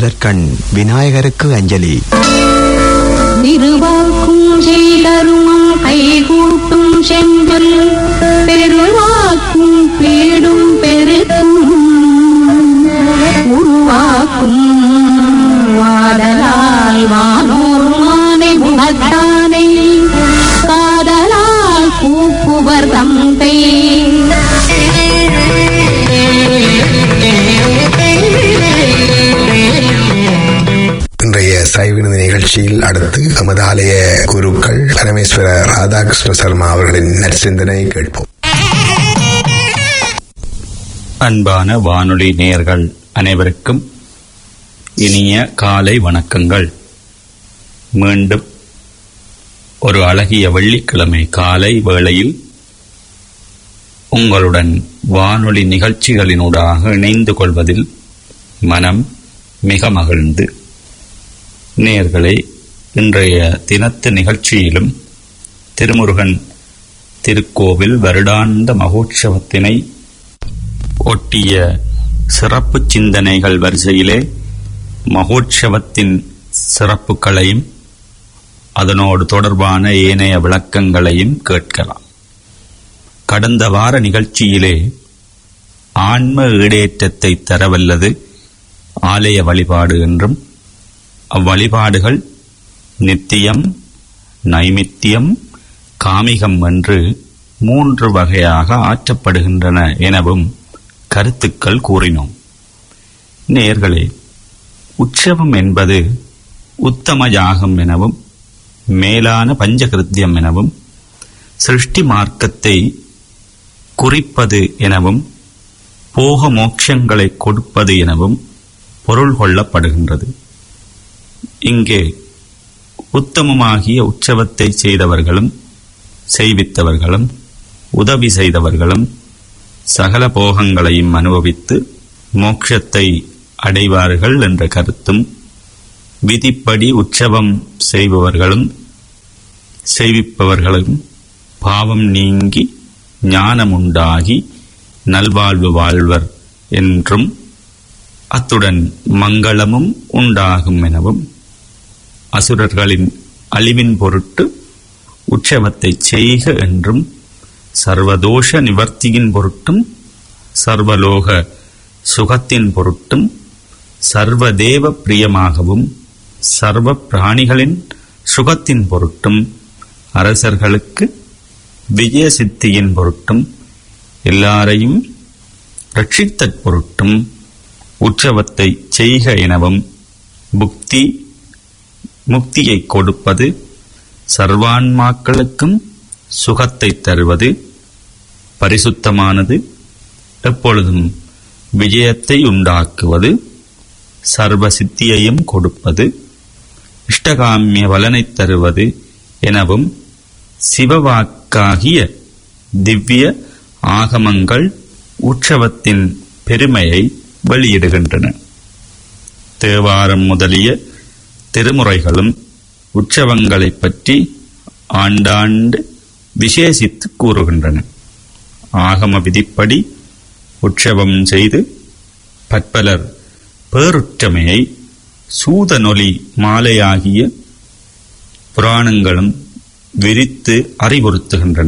முதற்கண் விநாயகருக்கு அஞ்சலி திருவாக்கும் செய்தருமம் கைகூட்டும் செஞ்சொல் பெருவாக்கும் பீடும் பெருக்கும் உருவாக்கும் வாடலால் வானோர் மானை உணர்த்தானை காதலால் கூப்புவர் தந்தை இன்றைய சைவினது நிகழ்ச்சியில் அடுத்து நமது ஆலய குருக்கள் பரமேஸ்வர ராதாகிருஷ்ண சர்மா அவர்களின் நற்சிந்தனை கேட்போம் அன்பான வானொலி நேயர்கள் அனைவருக்கும் இனிய காலை வணக்கங்கள் மீண்டும் ஒரு அழகிய வெள்ளிக்கிழமை காலை வேளையில் உங்களுடன் வானொலி நிகழ்ச்சிகளினூடாக இணைந்து கொள்வதில் மனம் மிக மகிழ்ந்து நேயர்களே இன்றைய தினத்து நிகழ்ச்சியிலும் திருமுருகன் திருக்கோவில் வருடாந்த மகோற்சவத்தினை ஒட்டிய சிறப்பு சிந்தனைகள் வரிசையிலே மகோற்சவத்தின் சிறப்புகளையும் அதனோடு தொடர்பான ஏனைய விளக்கங்களையும் கேட்கலாம் கடந்த வார நிகழ்ச்சியிலே ஆன்ம ஈடேற்றத்தை தரவல்லது ஆலய வழிபாடு என்றும் அவ்வழிபாடுகள் நித்தியம் நைமித்தியம் காமிகம் என்று மூன்று வகையாக ஆற்றப்படுகின்றன எனவும் கருத்துக்கள் கூறினோம் நேர்களே உற்சவம் என்பது உத்தம யாகம் எனவும் மேலான பஞ்சகிருத்தியம் எனவும் சிருஷ்டி மார்க்கத்தை குறிப்பது எனவும் போக மோட்சங்களை கொடுப்பது எனவும் பொருள் கொள்ளப்படுகின்றது இங்கே உத்தமமாகிய உற்சவத்தை செய்தவர்களும் செய்வித்தவர்களும் உதவி செய்தவர்களும் சகல போகங்களையும் அனுபவித்து மோட்சத்தை அடைவார்கள் என்ற கருத்தும் விதிப்படி உற்சவம் செய்பவர்களும் செய்விப்பவர்களும் பாவம் நீங்கி ஞானமுண்டாகி நல்வாழ்வு வாழ்வர் என்றும் அத்துடன் மங்களமும் உண்டாகும் எனவும் அசுரர்களின் அழிவின் பொருட்டு உற்சவத்தை செய்க என்றும் சர்வதோஷ நிவர்த்தியின் பொருட்டும் சர்வலோக சுகத்தின் பொருட்டும் சர்வதேவ பிரியமாகவும் சர்வ பிராணிகளின் சுகத்தின் பொருட்டும் அரசர்களுக்கு விஜய சித்தியின் பொருட்டும் எல்லாரையும் ரட்சித்தற் பொருட்டும் உற்சவத்தை செய்க எனவும் புக்தி முக்தியை கொடுப்பது சர்வான்மாக்களுக்கும் சுகத்தை தருவது பரிசுத்தமானது எப்பொழுதும் விஜயத்தை உண்டாக்குவது சர்வ சித்தியையும் கொடுப்பது இஷ்டகாமிய பலனைத் தருவது எனவும் சிவவாக்காகிய திவ்ய ஆகமங்கள் உற்சவத்தின் பெருமையை வெளியிடுகின்றன தேவாரம் முதலிய திருமுறைகளும் உற்சவங்களைப் பற்றி ஆண்டாண்டு விசேஷித்து கூறுகின்றன ஆகம விதிப்படி உற்சவம் செய்து பற்பலர் பேருற்றமையை சூதனொலி மாலையாகிய புராணங்களும் விரித்து அறிவுறுத்துகின்றன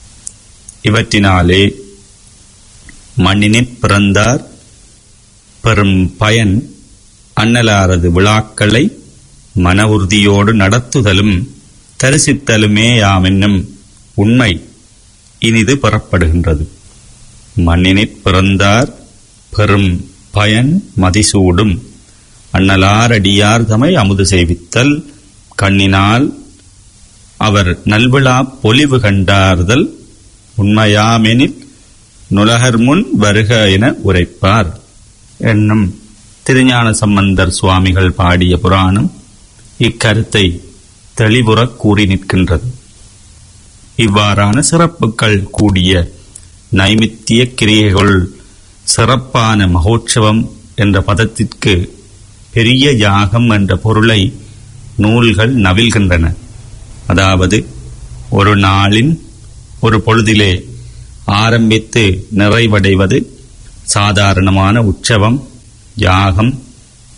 இவற்றினாலே மண்ணினிற் பிறந்தார் பெறும் பயன் அன்னலாரது விழாக்களை மன உறுதியோடு நடத்துதலும் தரிசித்தலுமே யாமென்னும் உண்மை இனிது பெறப்படுகின்றது மண்ணினிற் பிறந்தார் பெறும் பயன் மதிசூடும் அண்ணலாரடியார் தமை அமுது செய்வித்தல் கண்ணினால் அவர் நல்விழா பொலிவு கண்டார்தல் உண்மையாமெனில் நுலகர் முன் வருக என உரைப்பார் என்னும் திருஞான சம்பந்தர் சுவாமிகள் பாடிய புராணம் இக்கருத்தை தெளிவுறக் கூறி நிற்கின்றது இவ்வாறான சிறப்புகள் கூடிய நைமித்திய கிரியைகள் சிறப்பான மகோற்சவம் என்ற பதத்திற்கு பெரிய யாகம் என்ற பொருளை நூல்கள் நவில்கின்றன அதாவது ஒரு நாளின் ஒரு பொழுதிலே ஆரம்பித்து நிறைவடைவது சாதாரணமான உற்சவம் யாகம்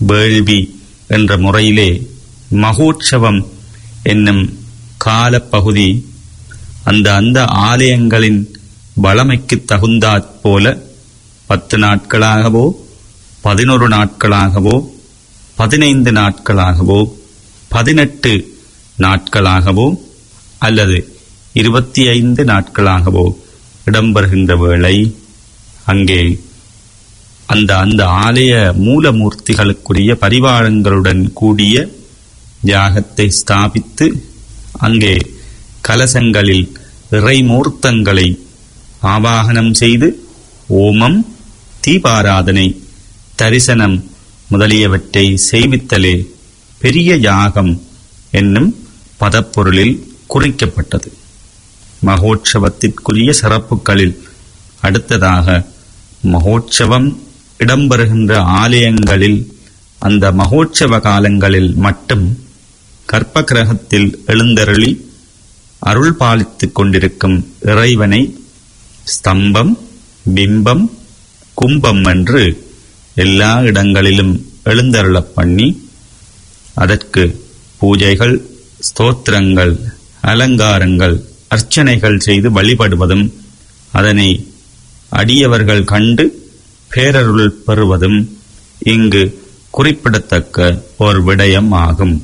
வேள்வி என்ற முறையிலே மகோற்சவம் என்னும் காலப்பகுதி அந்த அந்த ஆலயங்களின் வளமைக்கு தகுந்தாற் போல பத்து நாட்களாகவோ பதினொரு நாட்களாகவோ பதினைந்து நாட்களாகவோ பதினெட்டு நாட்களாகவோ அல்லது இருபத்தி ஐந்து நாட்களாகவோ இடம்பெறுகின்ற வேளை அங்கே அந்த அந்த ஆலய மூலமூர்த்திகளுக்குரிய பரிவாரங்களுடன் கூடிய யாகத்தை ஸ்தாபித்து அங்கே கலசங்களில் இறைமூர்த்தங்களை ஆவாகனம் செய்து ஓமம் தீபாராதனை தரிசனம் முதலியவற்றை செய்வித்தலே பெரிய யாகம் என்னும் பதப்பொருளில் குறிக்கப்பட்டது மகோற்சவத்திற்குரிய சிறப்புகளில் அடுத்ததாக மகோற்சவம் இடம்பெறுகின்ற ஆலயங்களில் அந்த மகோற்சவ காலங்களில் மட்டும் கற்ப கிரகத்தில் எழுந்தருளி அருள் பாலித்துக் கொண்டிருக்கும் இறைவனை ஸ்தம்பம் பிம்பம் கும்பம் என்று எல்லா இடங்களிலும் எழுந்தருளப் பண்ணி அதற்கு பூஜைகள் ஸ்தோத்திரங்கள் அலங்காரங்கள் அர்ச்சனைகள் செய்து வழிபடுவதும் அதனை அடியவர்கள் கண்டு பேரருள் பெறுவதும் இங்கு குறிப்பிடத்தக்க ஒரு விடயம் ஆகும்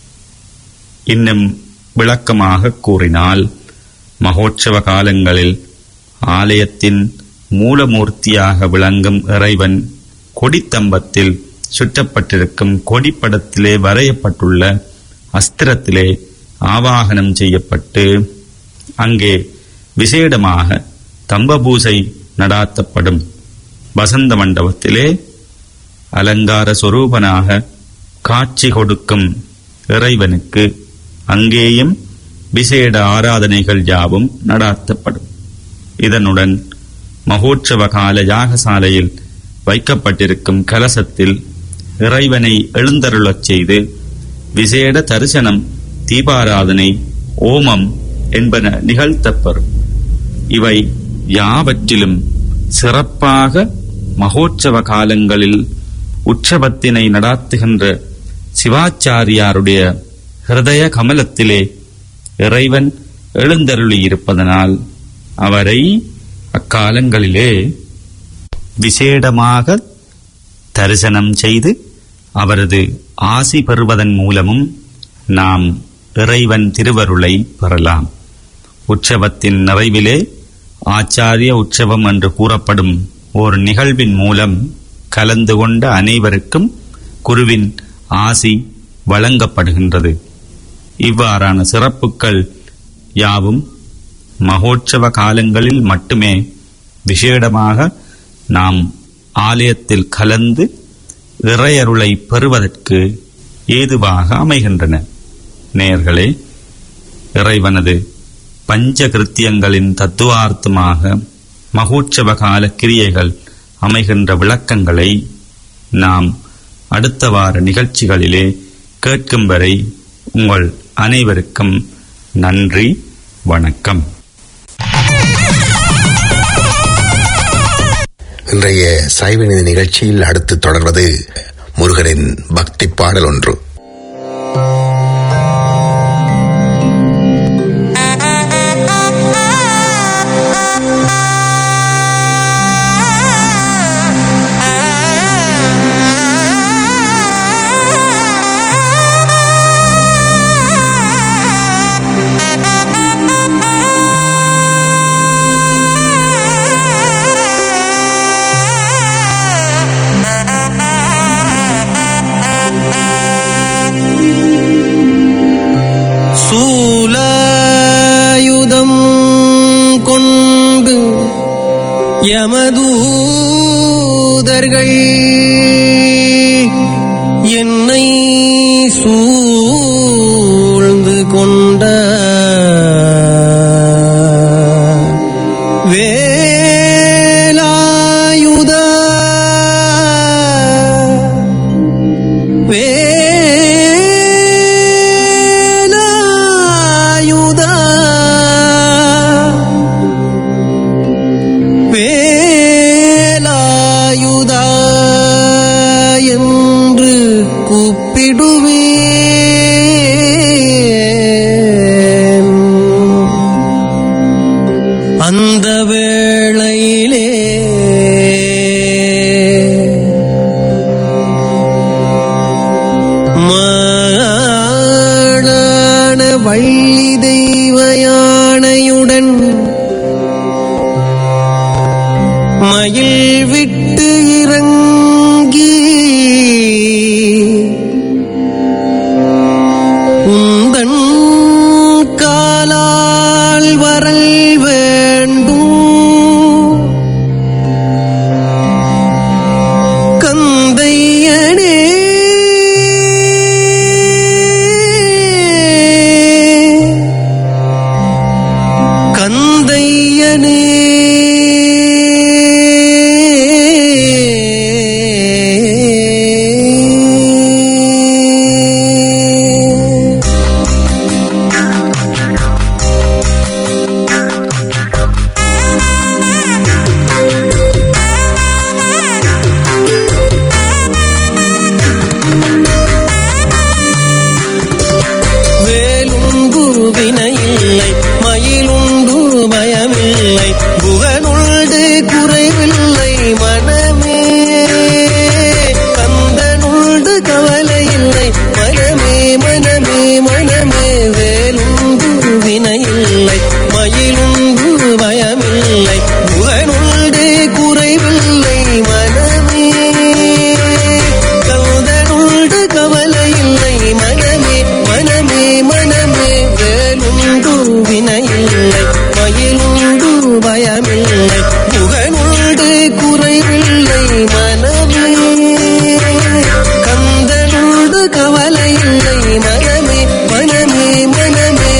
இன்னும் விளக்கமாக கூறினால் மகோற்சவ காலங்களில் ஆலயத்தின் மூலமூர்த்தியாக விளங்கும் இறைவன் கொடித்தம்பத்தில் சுற்றப்பட்டிருக்கும் கொடிப்படத்திலே வரையப்பட்டுள்ள அஸ்திரத்திலே ஆவாகனம் செய்யப்பட்டு அங்கே விசேடமாக தம்பபூசை நடாத்தப்படும் வசந்த மண்டபத்திலே அலங்கார சொரூபனாக காட்சி கொடுக்கும் இறைவனுக்கு அங்கேயும் விசேட ஆராதனைகள் யாவும் நடாத்தப்படும் இதனுடன் மகோற்சவ கால யாகசாலையில் வைக்கப்பட்டிருக்கும் கலசத்தில் இறைவனை எழுந்தருளச் செய்து விசேட தரிசனம் தீபாராதனை ஓமம் என்பன நிகழ்த்தப்பெறும் இவை யாவற்றிலும் சிறப்பாக மகோற்சவ காலங்களில் உற்சவத்தினை நடாத்துகின்ற சிவாச்சாரியாருடைய ஹிருதய கமலத்திலே இறைவன் எழுந்தருளியிருப்பதனால் அவரை அக்காலங்களிலே விசேடமாக தரிசனம் செய்து அவரது ஆசி பெறுவதன் மூலமும் நாம் இறைவன் திருவருளை பெறலாம் உற்சவத்தின் நிறைவிலே ஆச்சாரிய உற்சவம் என்று கூறப்படும் ஓர் நிகழ்வின் மூலம் கலந்து கொண்ட அனைவருக்கும் குருவின் ஆசி வழங்கப்படுகின்றது இவ்வாறான சிறப்புகள் யாவும் மகோற்சவ காலங்களில் மட்டுமே விசேடமாக நாம் ஆலயத்தில் கலந்து இறையருளை பெறுவதற்கு ஏதுவாக அமைகின்றன நேயர்களே இறைவனது பஞ்ச கிருத்தியங்களின் தத்துவார்த்தமாக மகோற்சவ கால கிரியைகள் அமைகின்ற விளக்கங்களை நாம் அடுத்த வார நிகழ்ச்சிகளிலே கேட்கும் வரை உங்கள் அனைவருக்கும் நன்றி வணக்கம் இன்றைய சைவநிதி நிகழ்ச்சியில் அடுத்து தொடர்வது முருகனின் பக்தி பாடல் ஒன்று சூலாயுதம் கொண்டு யமதூதர்கள் என்னை சூழ்ந்து கொண்ட வேலாயுத வேலாயுத வேலாயுத என்று விட்டு இறங்கி உந்தன் காலால் வரல் வேண்டும் கந்தையனே கந்தையனே வேலுண்டு வினையில்லை மயிலுண்டு பயமில்லை புகனுண்டு குறைவில்லை மனமே கந்தனுண்டு கவலையில்லை மனமே மனமே மனமே வேலுண்டு வினையில்லை மயிலுண்டு பயமில்லை புகனுண்டு குறைவில்லை மனமே கந்தனுண்டு கவலையில்லை மனமே மனமே மனமே வேலுண்டு வினையில்லை மயிலுண்டு பயமில்லை புகனுண்டு குறைவில்லை மனமே கந்தனுண்டு கவலையில்லை மனமே மனமே மனமே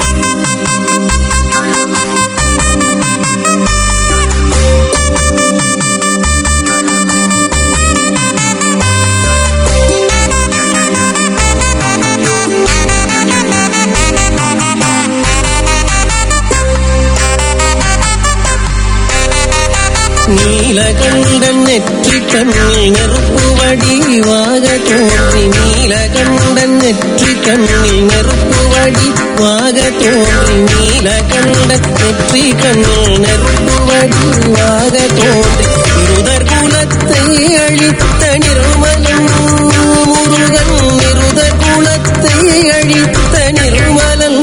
நீலகண்டன் நெற்றி கண்ணில் நெருப்பு வடிவாக தோன்றி நீலகண்டன் நெற்றி கண்ணில் நெருப்பு வடிவாக தோன்றி நீலகண்டன் நெற்றி கண்ணில் நெருப்பு வடிவாக தோன்றி இருதர் குலத்தை அழித்த நிர்மலன் முருகன் இருதர் குலத்தை அழித்த நிர்மலன்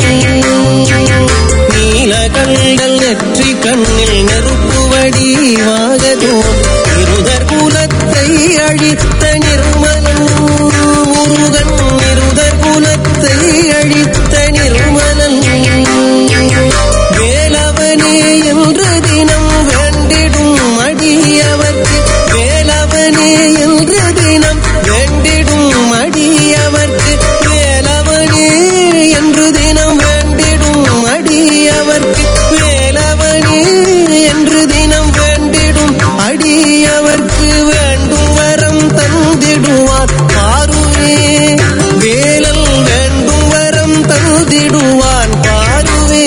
நீலகண்டல் நெற்றி கண்ணில் நெருப்பு வடிவாக இருதர் குலத்தை அழித்த நிர்மலன் முருகன் இருதர் குலத்தை அழித்த நிர்மலன் வேலவனே என்று தினம் வேண்டிடும் அடியவர்க்கு வேலவனே என்று தினம் வேண்டிடும் அடியவர்க்கு வேலவனே என்று தினம் வேண்டிடும் அடியவர்க்கு வேலவனே என்று தினம் வேண்டிடும் அடியவர்க்கு வேண்டும் வரம் தந்திடுவார் பாருவே வேலல் வேண்டும் வரம் தந்திடுவான் பாருவே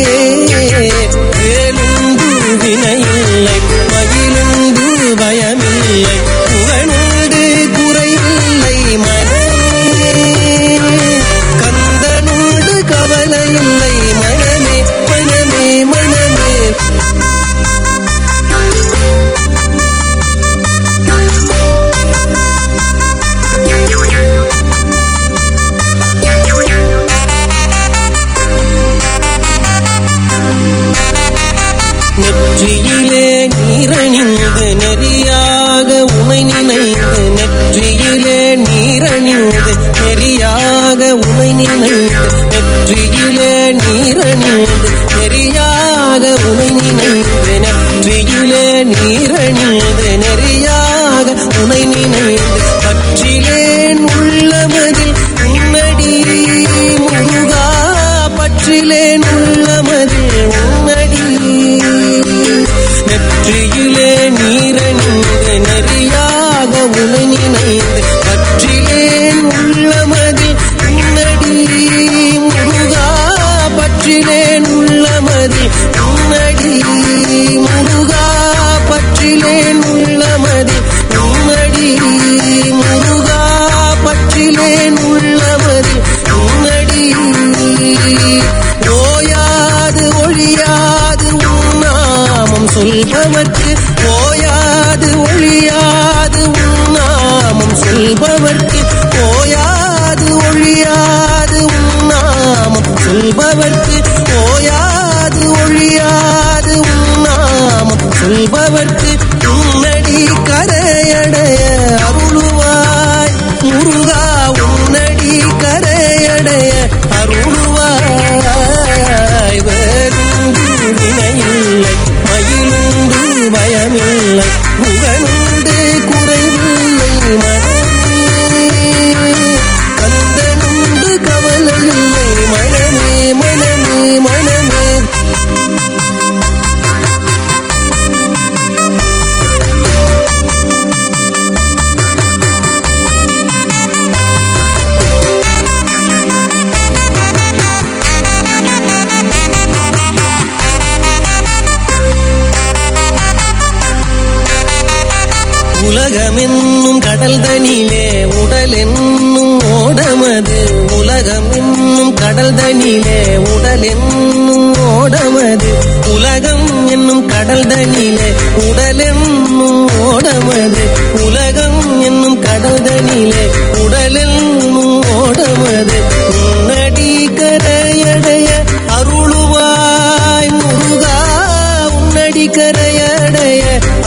வேலுண்டு வினையில்லை மகிழுண்டு பயமில்லை புகழுண்டு குறைவில்லை மனமே கந்தனுண்டு கவலையில்லை மனமே மனமே மனமே நெற்றியிலே நீரணிந்து நெறியாக உமை நினைந்து நெற்றியிலே நீரணிந்து நெறியாக உமை நினைந்து நெற்றியிலே நீரணிந்து நெறியாக உமை நினைந்து நெற்றியிலே நீரணிந்து நெறியாக உமை நினைந்து பற்றிலேன் உள்ளமதில் உன்னடி முருகா பற்றிலேன் உள்ளமதில் உன்னடி நெற்றியிலே நீரணிந்து நெறியாக உனை நினைந்து பற்றிலேன் உள்ளமதில் உன்னடி முருகா பற்றிலேன் உள்ளமதில் உன்னடி முருகா பற்றிலேன் உள்ளமதில் உன்னடி முருகா பற்றிலேன் உள்ளமதில் உன்னடி ஓயாது ஒழியாது உன்னாமம் சொல்பவர்க்கு ஓயாது ஒழியாது உன்னாமம் சொல்பவர்க்கு ஓயாது ஒழியாது உன்னாமம் சொல்பவர்க்கு ஓயாது ஒழியாது உன்னாமம் சொல்பவர்க்கு உன்னடி புகனுண்டு குறைவில்லை மனமே கந்தனுண்டு கவலையில்லை மனமே மனமே மனமே உலகமென்னும் கடல் தனிலே உடல் என்னும் ஓடமது உலகம் என்னும் கடல் தனிலே உடல் என்னும் ஓடமது உலகம் என்னும் கடல் தனிலே உடல் என்னும் ஓடமது உலகம் என்னும் கடல் தனிலே உடல் என்னும் ஓடமது உன்னடி கரையடைய அருளுவாய் முருகா உன்னடி கரையடைய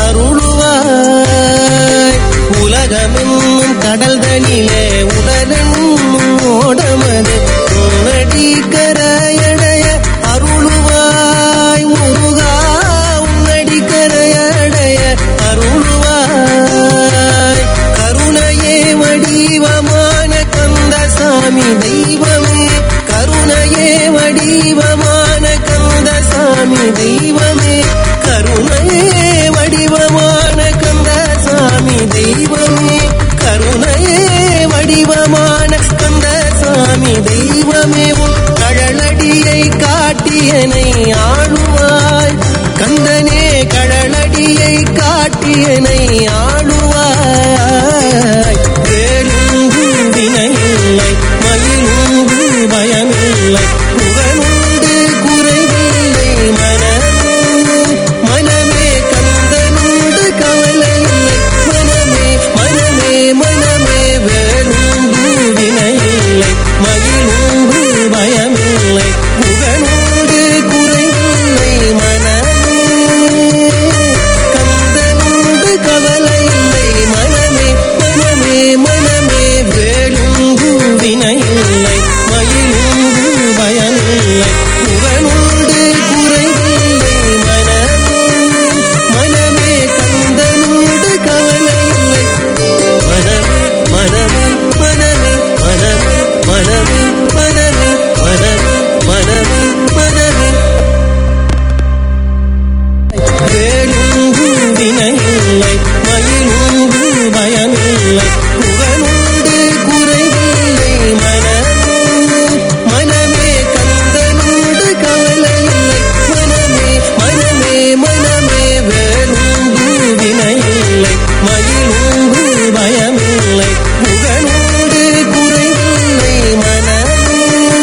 அருளுவாய் உலகமென்னும் கடல் தனிலே உடலென்னும் ஓடமது உன்னடி கரையடைய அருளுவாய் முருகா உன்னடி கரையடைய அருளுவாய் கருணையே வடிவமான கந்தசாமி தெய்வமே கருணையே வடிவமான கந்தசாமி தெய்வமே கருணையே வடிவமான கந்தசாமி தெய்வமே கருணையே வடிவமான கந்தசாமி தெய்வமே உன் கழலடியை காட்டியனை ஆளுவாய் கந்தனே கழலடியை காட்டியனை ஆளுவாய் வேலுங்கு வினையில்லை மயிலுங்கு பயமில்லை புகழுண்டு குறைவில்லை மனமே மனமே கந்தனுண்டு கவலையில்லை மனமே மனமே மனமே வேலுங்கு வினையில்லை மயிலுங்கு பயமில்லை புகழுண்டு குறைவில்லை மனமே கந்தனுண்டு கவலையில்லை மனமே மனமே மனமே வேலுங்கு வினையில்லை மயிலுங்கு பயமில்லை புகழுண்டு குறைவில்லை மனமே மனமே கந்தனுண்டு கவலையில்லை மனமே மனமே மனமே மனமே மனமே மனமே மனமே மனமே மனமே வேலுங்கு வினையில்லை மயிலுங்கு பயமில்லை புகழுண்டு குறைவில்லை மனமே மனமே கந்தனுண்டு கவலையில்லை மனமே மனமே மனமே வேலுங்கு வினையில்லை மயிலுங்கு பயமில்லை புகழுண்டு குறைவில்லை மனமே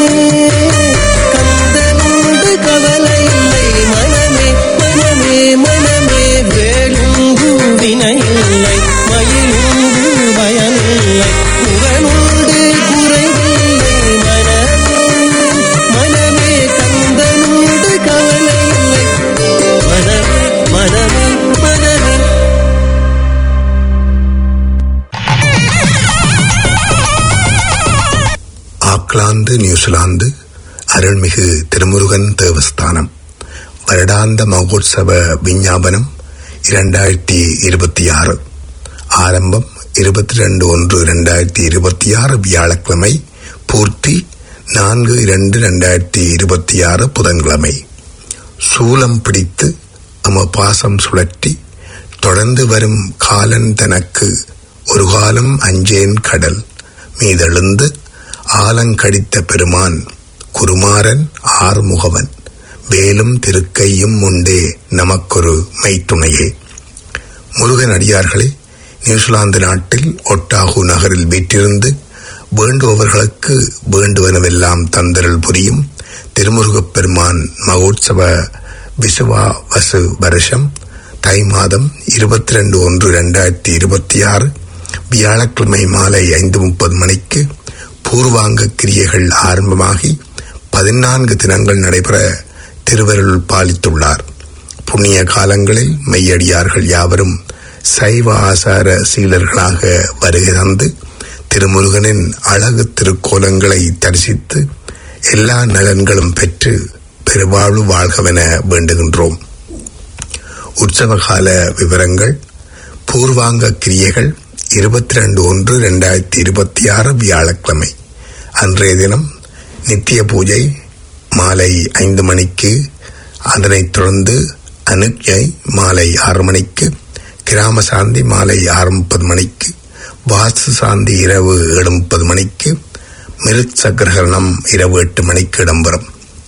கந்தனுண்டு கவலையில்லை மனமே மனமே மனமே வேலுங்கு வினையில்லை மயிலுங்கு பயமில்லை புகழுண்டு குறைவில்லை மனமே மனமே கந்தனுண்டு கவலையில்லை மனமே மனமே மனமே ஆக்லாந்து நியூசிலாந்து அருள்மிகு திருமுருகன் தேவஸ்தானம் வருடாந்த மகோத்சவ விஞ்ஞாபனம் இரண்டாயிரத்தி இருபத்தி ஆறு ஆரம்பம் இருபத்தி ரெண்டு ஒன்று இரண்டாயிரத்தி இருபத்தி ஆறு வியாழக்கிழமை பூர்த்தி நான்கு இரண்டு இரண்டாயிரத்தி இருபத்தி ஆறு புதன்கிழமை சூலம் பிடித்து அம பாசம் சுழற்றி தொடர்ந்து வரும் காலன் தனக்கு ஒரு காலம் அஞ்சேன் கடல் மீதெழுந்து ஆலங்கடித்த பெருமான் குருமாறன் ஆறுமுகவன் வேலும் திருக்கையும் உண்டே நமக்கொரு மைத்துணையே முருகன் அடியார்களே நியூசிலாந்து நாட்டில் ஒட்டாகு நகரில் வீற்றிருந்து வேண்டுபவர்களுக்கு வேண்டுவனவெல்லாம் தந்தரல் புரியும் திருமுருகப் பெருமான் மகோத்சவ விசுவா வசு வருஷம் தை மாதம் இருபத்தி ரெண்டு ஒன்று இரண்டாயிரத்தி இருபத்தி ஆறு வியாழக்கிழமை மாலை ஐந்து முப்பது மணிக்கு பூர்வாங்க கிரியைகள் ஆரம்பமாகி பதினான்கு தினங்கள் நடைபெற திருவருள் பாலித்துள்ளார் புண்ணிய காலங்களில் மெய்யடியார்கள் யாவரும் சைவ ஆசார சீலர்களாக வருகை தந்து திருமுருகனின் அழகு திருக்கோலங்களை தரிசித்து எல்லா நலன்களும் பெற்று பெருவாழ்வு வாழ்கவென வேண்டுகின்றோம் உற்சவ கால விவரங்கள் பூர்வாங்க கிரியைகள் இருபத்தி ரெண்டு ஒன்று ரெண்டாயிரத்தி இருபத்தி ஆறு வியாழக்கிழமை அன்றைய தினம் நித்திய பூஜை மாலை ஐந்து மணிக்கு அதனைத் தொடர்ந்து அனுஜை மாலை ஆறு மணிக்கு கிராம சாந்தி மாலை ஆறு முப்பது மணிக்கு வாஸ்து சாந்தி இரவு ஏழு முப்பது மணிக்கு மிருத் சக்கரகரணம் இரவு எட்டு மணிக்கு இடம்பெறும்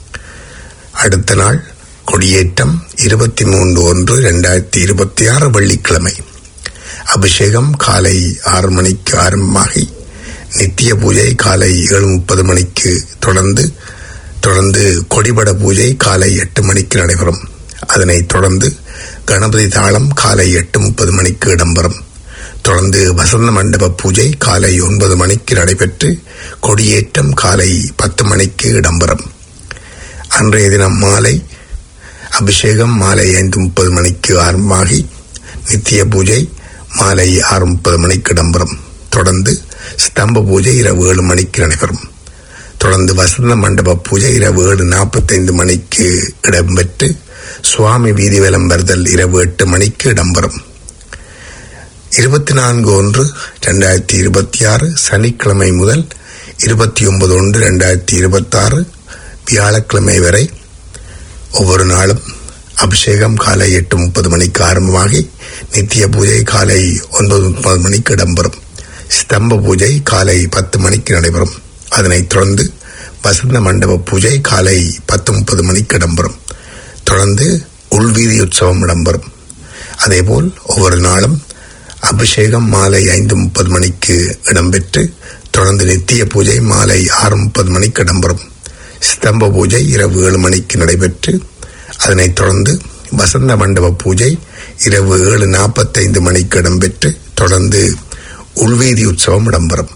அடுத்த நாள் கொடியேற்றம் இருபத்தி மூன்று ஒன்று ரெண்டாயிரத்தி இருபத்தி ஆறு வெள்ளிக்கிழமை அபிஷேகம் காலை ஆறு மணிக்கு ஆரம்பமாகி நித்திய பூஜை காலை ஏழு முப்பது மணிக்கு தொடர்ந்து தொடர்ந்து கொடிபட பூஜை காலை எட்டு மணிக்கு நடைபெறும் அதனைத் தொடர்ந்து கணபதி தாளம் காலை எட்டு முப்பது மணிக்கு இடம்பெறும் தொடர்ந்து வசந்த மண்டப பூஜை காலை ஒன்பது மணிக்கு நடைபெற்று கொடியேற்றம் காலை பத்து மணிக்கு இடம்பெறும் அன்றைய தினம் மாலை அபிஷேகம் மாலை ஐந்து முப்பது மணிக்கு ஆரம்பமாகி நித்திய பூஜை மாலை ஆறு முப்பது மணிக்கு இடம்பெறும் தொடர்ந்து ஸ்தம்ப பூஜை இரவு ஏழு மணிக்கு நடைபெறும் தொடர்ந்து வசந்த மண்டப பூஜை இரவு ஏழு நாற்பத்தைந்து மணிக்கு இடம்பெற்று சுவாமி வீதி விளம்பரதல் இரவு எட்டு மணிக்கு இடம்பெறும் இருபத்தி நான்கு ஒன்று ரெண்டாயிரத்தி இருபத்தி ஆறு சனிக்கிழமை முதல் இருபத்தி ஒன்பது ஒன்று ரெண்டாயிரத்தி இருபத்தி ஆறு வியாழக்கிழமை வரை ஒவ்வொரு நாளும் அபிஷேகம் காலை எட்டு முப்பது மணிக்கு ஆரம்பமாகி நித்திய பூஜை காலை ஒன்பது முப்பது மணிக்கு இடம்பெறும் ஸ்தம்ப பூஜை காலை பத்து மணிக்கு நடைபெறும் அதனைத் தொடர்ந்து வசந்த மண்டப பூஜை காலை பத்து முப்பது மணிக்கு இடம்பெறும் தொடர்ந்து உள்வீதி உற்சவம் இடம்பெறும் அதேபோல் ஒவ்வொரு நாளும் அபிஷேகம் மாலை ஐந்து முப்பது மணிக்கு இடம்பெற்று தொடர்ந்து நித்திய பூஜை மாலை ஆறு முப்பது மணிக்கு இடம்பெறும் ஸ்தம்ப பூஜை இரவு ஏழு மணிக்கு நடைபெற்று அதனைத் தொடர்ந்து வசந்த மண்டப பூஜை இரவு ஏழு நாற்பத்தைந்து மணிக்கு இடம்பெற்று தொடர்ந்து உள்வீதி உற்சவம் இடம்பெறும்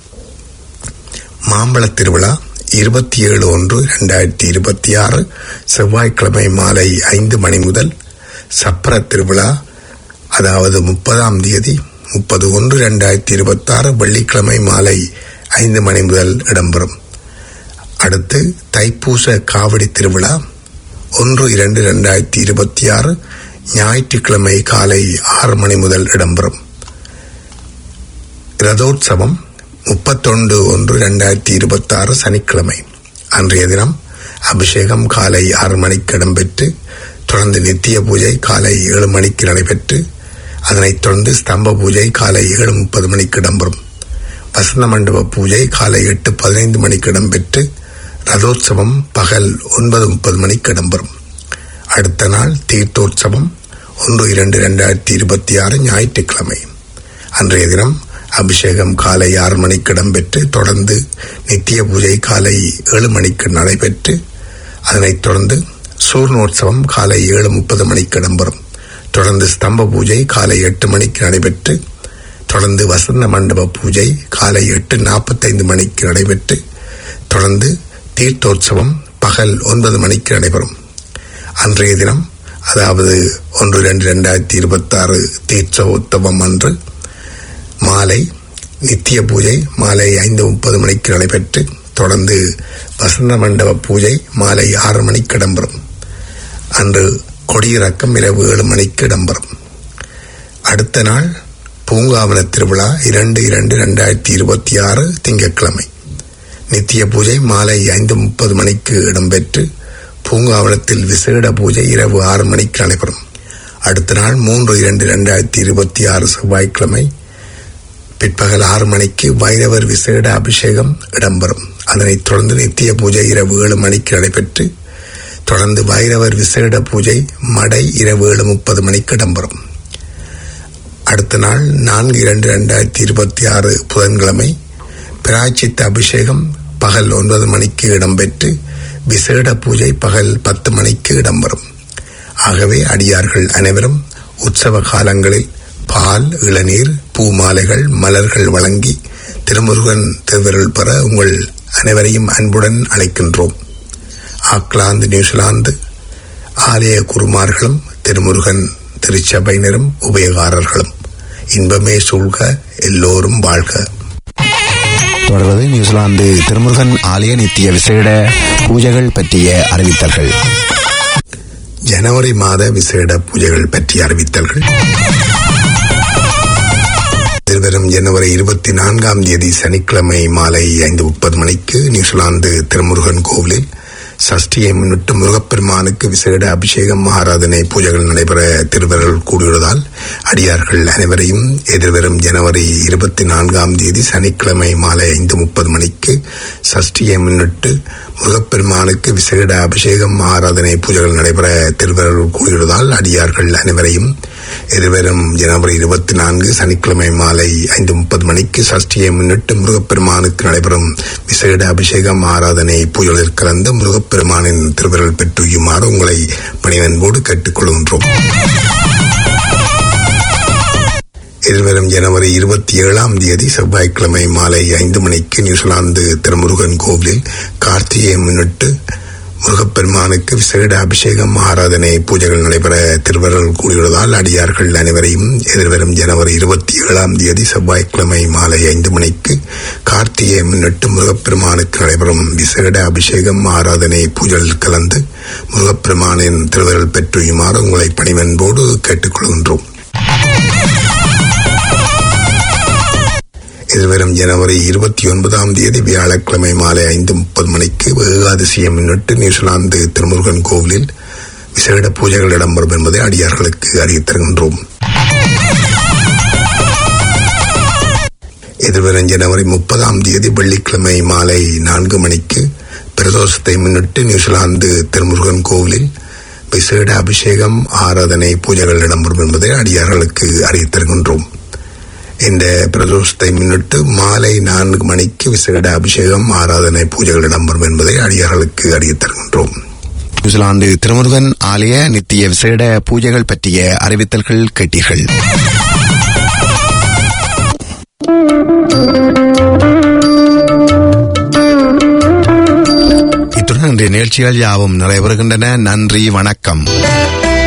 மாம்பழ திருவிழா இருபத்தி ஏழு ஒன்று இரண்டாயிரத்தி இருபத்தி ஆறு செவ்வாய்க்கிழமை மாலை ஐந்து மணி முதல் சப்பர திருவிழா அதாவது முப்பதாம் தேதி முப்பது ஒன்று இரண்டாயிரத்தி இருபத்தி ஆறு வெள்ளிக்கிழமை மாலை ஐந்து மணி முதல் இடம்பெறும் அடுத்து தைப்பூச காவடி திருவிழா ஒன்று இரண்டு இரண்டாயிரத்தி இருபத்தி ஆறு ஞாயிற்றுக்கிழமை காலை ஆறு மணி முதல் இடம்பெறும் ரதோற்சவம் முப்பத்தொன்று ஒன்று இரண்டாயிரத்தி இருபத்தி ஆறு சனிக்கிழமை அன்றைய தினம் அபிஷேகம் காலை ஆறு மணிக்கு இடம்பெற்று தொடர்ந்து நித்திய பூஜை காலை ஏழு மணிக்கு நடைபெற்று அதனைத் தொடர்ந்து ஸ்தம்ப பூஜை காலை ஏழு முப்பது மணிக்கு இடம்பெறும் வசந்த மண்டப பூஜை காலை எட்டு பதினைந்து மணிக்கு இடம்பெற்று ரதோற்சவம் பகல் ஒன்பது முப்பது மணிக்கு இடம்பெறும் அடுத்த நாள் தீர்த்தோற்சவம் ஒன்று இரண்டு இரண்டாயிரத்தி இருபத்தி ஆறு ஞாயிற்றுக்கிழமை அன்றைய தினம் அபிஷேகம் காலை ஆறு மணிக்கு இடம்பெற்று தொடர்ந்து நித்திய பூஜை காலை ஏழு மணிக்கு நடைபெற்று அதனைத் தொடர்ந்து சூர்ணோற்சவம் காலை ஏழு முப்பது மணிக்கு இடம்பெறும் தொடர்ந்து ஸ்தம்ப பூஜை காலை எட்டு மணிக்கு நடைபெற்று தொடர்ந்து வசந்த மண்டப பூஜை காலை எட்டு நாற்பத்தைந்து மணிக்கு நடைபெற்று தொடர்ந்து தீர்த்தோற்சவம் பகல் ஒன்பது மணிக்கு நடைபெறும் அன்றைய தினம் அதாவது ஒன்று ரெண்டு ரெண்டாயிரத்தி இருபத்தி ஆறு தீர்த்தோத்தவம் அன்று மாலை நித்திய பூஜை மாலை ஐந்து முப்பது மணிக்கு நடைபெற்று தொடர்ந்து வசந்த மண்டப பூஜை மாலை ஆறு மணிக்கு இடம்பெறும் அன்று கொடியிறக்கம் இரவு ஏழு மணிக்கு இடம்பெறும் அடுத்த நாள் பூங்காவன திருவிழா இரண்டு இரண்டு இரண்டாயிரத்தி இருபத்தி ஆறு திங்கட்கிழமை நித்திய பூஜை மாலை ஐந்து முப்பது மணிக்கு இடம்பெற்று பூங்காவனத்தில் விசேட பூஜை இரவு ஆறு மணிக்கு நடைபெறும் அடுத்த நாள் மூன்று இரண்டு இரண்டாயிரத்தி இருபத்தி ஆறு செவ்வாய்க்கிழமை பிற்பகல் ஆறு மணிக்கு வைரவர் விசேட அபிஷேகம் இடம்பெறும் அதனைத் தொடர்ந்து நித்திய பூஜை இரவு ஏழு மணிக்கு நடைபெற்று தொடர்ந்து வைரவர் விசேட பூஜை மடை இரவு ஏழு முப்பது மணிக்கு இடம்பெறும் அடுத்த நாள் நான்கு இரண்டு இரண்டாயிரத்தி இருபத்தி ஆறு புதன்கிழமை பிராய்ச்சித்த அபிஷேகம் பகல் ஒன்பது மணிக்கு இடம்பெற்று விசேட பூஜை பகல் பத்து மணிக்கு இடம்பெறும் ஆகவே அடியார்கள் அனைவரும் உற்சவ காலங்களில் பால் இளநீர் பூ மாலைகள் மலர்கள் வழங்கி திருமுருகன் திருவிரல் பெற உங்கள் அனைவரையும் அன்புடன் அழைக்கின்றோம் ஆக்லாந்து நியூசிலாந்து ஆலய குருமார்களும் திருமுருகன் திருச்சபையினரும் உபயகாரர்களும் இன்பமே சூழ்க எல்லோரும் வாழ்க தொடர்வது நியூசிலாந்து திருமுருகன் ஆலய நித்திய விசேட பூஜைகள் பற்றிய அறிவித்தல்கள் ஜனவரி மாத விசேட பூஜைகள் பற்றிய அறிவித்தல்கள் எதிர்வரும் ஜனவரி இருபத்தி நான்காம் தேதி சனிக்கிழமை மாலை ஐந்து முப்பது மணிக்கு நியூசிலாந்து திருமுருகன் கோவிலில் சஷ்டியை முன்னிட்டு முருகப்பெருமானுக்கு விசேட அபிஷேகம் ஆராதனை பூஜைகள் நடைபெற திருவருள் கூடியுள்ளதால் அடியார்கள் அனைவரையும் எதிர்வரும் ஜனவரி இருபத்தி நான்காம் தேதி சனிக்கிழமை மாலை ஐந்து முப்பது மணிக்கு சஷ்டியை முன்னிட்டு முருகப்பெருமானுக்கு விசேட அபிஷேகம் ஆராதனை பூஜைகள் நடைபெற திருவருள் கூடியுள்ளதால் அடியார்கள் அனைவரையும் எதிர்வரும் ஜனவரி இருபத்தி நான்கு சனிக்கிழமை மாலை ஐந்து முப்பது மணிக்கு சஷ்டியை முன்னிட்டு முருகப்பெருமானுக்கு நடைபெறும் விசேட அபிஷேகம் ஆராதனை பூஜைகளில் கலந்து முருகப்பெருமானின் திருவிரல் பெற்றுயுமாறு உங்களை பணிவன்போடு கேட்டுக்கொள்கின்றோம் எதிர்வரும் ஜனவரி இருபத்தி ஏழாம் தேதி செவ்வாய்க்கிழமை மாலை ஐந்து மணிக்கு நியூசிலாந்து திருமுருகன் கோவிலில் கார்த்திகையை முன்னிட்டு முருகப்பெருமானுக்கு விசேட அபிஷேகம் ஆராதனை பூஜைகள் நடைபெற திருவருள் கூடியுள்ளதால் அடியார்கள் அனைவரையும் எதிர்வரும் ஜனவரி இருபத்தி ஏழாம் தேதி செவ்வாய்க்கிழமை மாலை ஐந்து மணிக்கு கார்த்திகையை முன்னிட்டு முருகப்பெருமானுக்கு நடைபெறும் விசேட அபிஷேகம் ஆராதனை பூஜைகள் கலந்து முருகப்பெருமானின் திருவருள் பெற்றுயுமாறு உங்களை பணிவன்போடு கேட்டுக்கொள்கின்றோம் எதிர்வரும் ஜனவரி இருபத்தி ஒன்பதாம் தேதி வியாழக்கிழமை மாலை ஐந்து முப்பது மணிக்கு ஏகாதசியை முன்னிட்டு நியூசிலாந்து திருமுருகன் கோவிலில் விசேட பூஜைகள் இடம்பெறும் என்பதை அடியார்களுக்கு அறிவித்திருக்கின்றோம் எதிர்வரும் ஜனவரி முப்பதாம் தேதி வெள்ளிக்கிழமை மாலை நான்கு மணிக்கு பிரதோஷத்தை முன்னிட்டு நியூசிலாந்து திருமுருகன் கோவிலில் விசேட அபிஷேகம் ஆராதனை பூஜைகள் இடம்பெறும் என்பதை அடியார்களுக்கு அறிவித்திருக்கின்றோம் இந்த பிரதோஷத்தை முன்னிட்டு மாலை நான்கு மணிக்கு விசேட அபிஷேகம் ஆராதனை பூஜைகள் இடம்பெறும் என்பதை அடியார்களுக்கு அறிவித்திருக்கின்றோம் நியூசிலாந்து திருமுருகன் ஆலய நித்திய விசேட பூஜைகள் பற்றிய அறிவித்தல்கள் கேட்டீர்கள் இத்துடன் இன்றைய நிகழ்ச்சிகள் யாவும் நிறைவேறுகின்றன நன்றி வணக்கம்